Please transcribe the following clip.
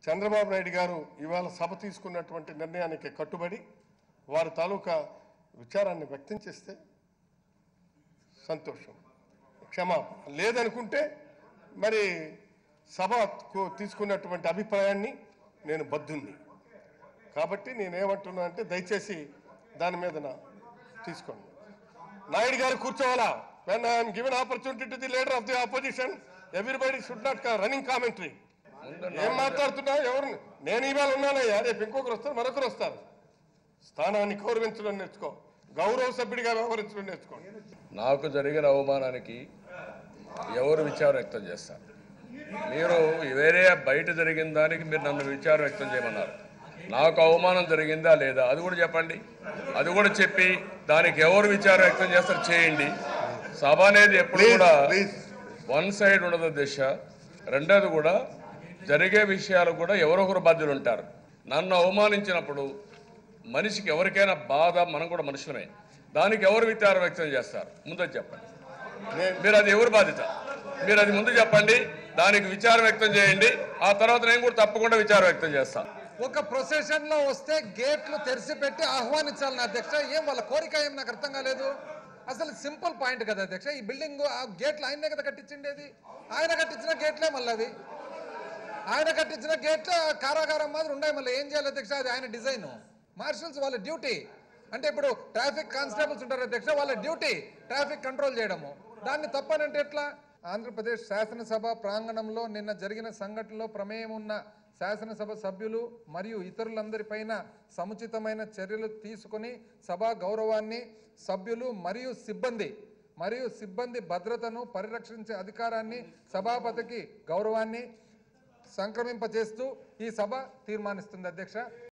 చంద్రబాబు నాయుడు గారు ఇవాళ సభ తీసుకున్నటువంటి నిర్ణయానికి కట్టుబడి వారి తాలూకా విచారాన్ని వ్యక్తం చేస్తే సంతోషం క్షమాపణ లేదనుకుంటే మరి సభకు తీసుకున్నటువంటి అభిప్రాయాన్ని నేను బద్దుని కాబట్టి నేనేమంటున్నా అంటే దయచేసి దాని మీద నా తీసుకోండి నాయుడు గారు కూర్చోవాలా when I'm given opportunity to the leader of the opposition everybody should not running commentary ఏం మాట్లాడుతున్నా ఎవరు నేను ఇవాళ ఉన్నానయ్యా రేపు ఇంకొకరు వస్తారు మరొకరు వస్తారు స్థానాన్ని గౌరవించడం నేర్చుకో గౌరవ సభ్యుడిగా వ్యవహరించడం నేర్చుకో నాకు జరిగిన అవమానానికి ఎవరు విచారం వ్యక్తం చేస్తారు మీరు వేరే బయట జరిగిన దానికి మీరు నన్ను విచారం వ్యక్తం చేయమన్నారు నాకు అవమానం జరిగిందా లేదా అది కూడా చెప్పండి అది కూడా చెప్పి దానికి ఎవరు విచారం వ్యక్తం చేస్తారు చేయండి సభ అనేది ఎప్పుడు Please, కూడా please. వన్ సైడ్ ఉండదు దిశ రెండోది కూడా జరిగే విషయాలు కూడా ఎవరొకరు బాధ్యులు ఉంటారు నన్ను అవమానించినప్పుడు మనిషికి ఎవరికైనా బాధ మనం కూడా మనుషులమే దానికి ఎవరు విచారం వ్యక్తం చేస్తారు ముందు అది చెప్పండి నేను మీరు అది ఎవరు బాధ్యత మీరు అది ముందు చెప్పండి దానికి విచారం వ్యక్తం చేయండి ఆ తర్వాత నేను కూడా తప్పకుండా విచారం వ్యక్తం చేస్తాను ఒక ప్రొసెషన్ లో వస్తే గేట్లు తెరిచి పెట్టి ఆహ్వానించాలని అధ్యక్ష ఏం వాళ్ళ కోరిక ఏం నాకు అర్థం కాలేదు అసలు సింపుల్ పాయింట్ కదా అధ్యక్ష ఈ బిల్డింగ్ ఆ గేట్లు ఆయనే కదా కట్టించిండేది ఆయన కట్టించిన గేట్లే మళ్ళీ అవి ఆయన కట్టించిన గేట్లు కారాగారం మాదిరి ఉన్నాయి మళ్ళీ ఏం చేయాలి అధ్యక్ష అది ఆయన డిజైన్ మార్షల్స్ వాళ్ళ డ్యూటీ అంటే ఇప్పుడు ట్రాఫిక్ కానిస్టేబుల్స్ ఉంటారు అధ్యక్ష వాళ్ళ డ్యూటీ ట్రాఫిక్ కంట్రోల్ చేయడము దాన్ని తప్పనంటే ఎట్లా ఆంధ్రప్రదేశ్ శాసనసభ ప్రాంగణంలో నిన్న జరిగిన సంఘటనలో ప్రమేయం ఉన్న శాసనసభ సభ్యులు మరియు ఇతరులందరిపైన సముచితమైన చర్యలు తీసుకొని సభా గౌరవాన్ని సభ్యులు మరియు సిబ్బంది మరియు సిబ్బంది భద్రతను పరిరక్షించే అధికారాన్ని సభాపతికి గౌరవాన్ని సంక్రమింపజేస్తూ ఈ సభ తీర్మానిస్తుంది అధ్యక్ష